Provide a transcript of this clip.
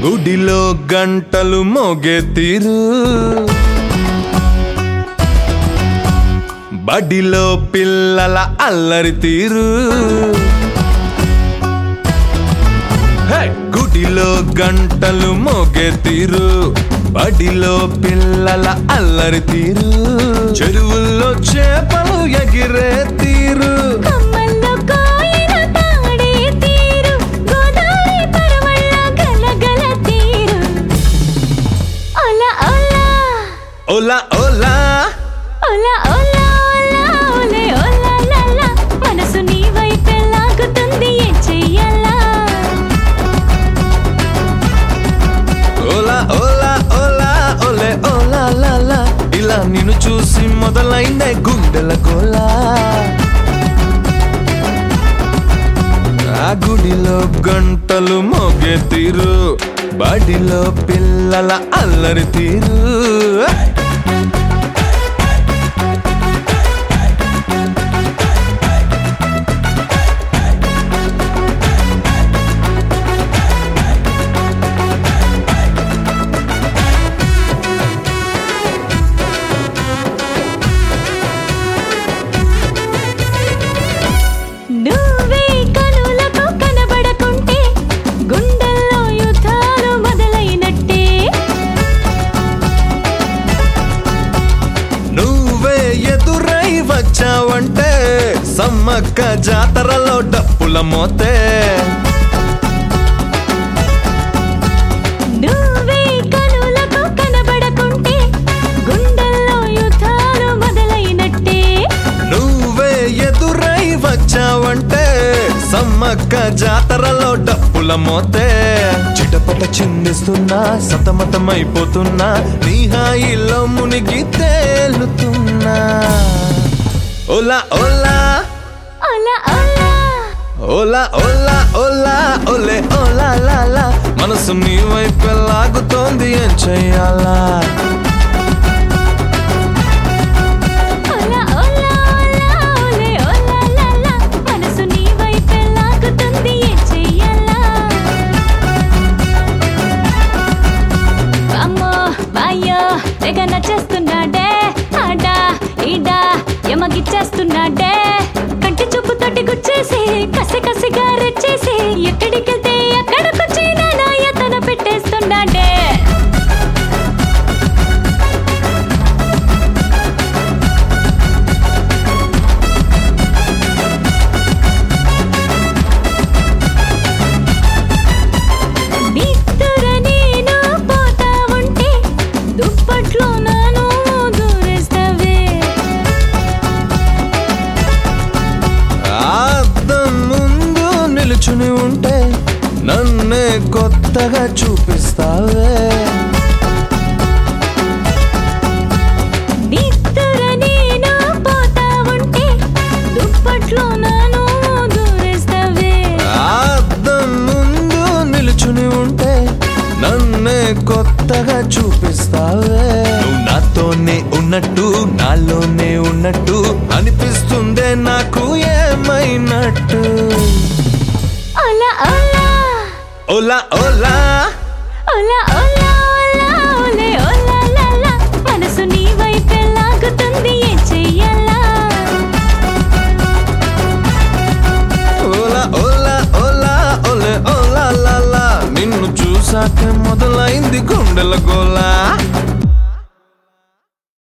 గుడిలో గంటలు మోగే తీరు బడిలో పిల్లల అల్లరి తీరు హే! గుడిలో గంటలు మోగే తీరు బడిలో పిల్లల అల్లరి తీరు చెరువుల్లో చేపలు ఎగిరే తీరు కమ్మల్లో కోయిల తాడే తీరు గోదావరి పరవళ్ళ గలగల తీరు ఒలా ఒలా ఓలా ఓలా ఒలా ఒలా ఒలా ఒలే ఒలా లలా మనసు నీ వైపే లాగుతుంది ఏం చెయ్యాలా ఓలా ఓలా ఓలా ఓలే ఓలా లాలా ఇలా నిన్ను చూసి మొదలైన గుండెల గోలా ఆ గుడిలో గంటలు మోగే తీరు బడిలో పిల్లల అల్లరి తీరు నువ్వే కనులకు కనబడకుంటే గుండెల్లో యుద్ధాలు మొదలైనట్టే నువ్వే ఎదురై వచ్చావంటే సమ్మక్క జాతరలో డప్పుల మోతే నువ్వే కనులకు కనబడకుంటే గుండెల్లో యుద్ధాలు మొదలైనట్టే నువ్వే ఎదురై వచ్చావంటే సమ్మక్క జాతరలో డప్పుల మోతే చిటపట చిందిస్తున్నా సతమతమైపోతున్నా నీ హాయిలో మునిగి తేలుతున్నా ఓలా ఓలా ఒలా ఒలా ఓలా ఓలా ఓలా ఓలే ఓలా లాలా మనసు నీ వైపు లాగుతోంది ఏం చెయ్యాలా ఒలా ఒలా ఒలా ఒలే ఒలా లలా మనసు నీ వైపే లాగుతుంది ఏం చెయ్యాలా అమ్మో బాయ్యో తెగ నచ్చేస్తున్నాడే ఆడా ఈడా ఎమగిచ్చేస్తున్నాడే కంటి చూపుతోటి గుచ్చేసి కసి కసిగా రెచ్చేసి ఎక్కడికెళ్తే ఎక్కడికొచ్చి నాయతన పెట్టేస్తున్నాడే నిద్దుర నేను పోతా ఉంటే దుప్పట్లో నాను దూరేస్తావే అద్దం ముందు నిలుచుని ఉంటే నన్నే కొత్తగా చూపిస్తావే నిద్దుర నేను పోతా ఉంటే దుప్పట్లో నాను దూరేస్తావే అద్దం ముందు నిలుచుని ఉంటే నన్నే కొత్తగా చూపిస్తావే నువ్వు నాతోనే ఉన్నట్టు నాలోనే ఉన్నట్టు అనిపిస్తుందే నాకు ఏమైనట్టు ఒలా ఒలా ఓలా ఓలా ఒలా ఒలా ఒలా ఒలే ఒలా లలా మనసు నీ వైపే లాగుతుంది ఏం చెయ్యాలా ఓలా ఓలా ఓలా ఓలే ఓలా లాలా నిన్ను చూసాక మొదలైంది గుండెల గోలా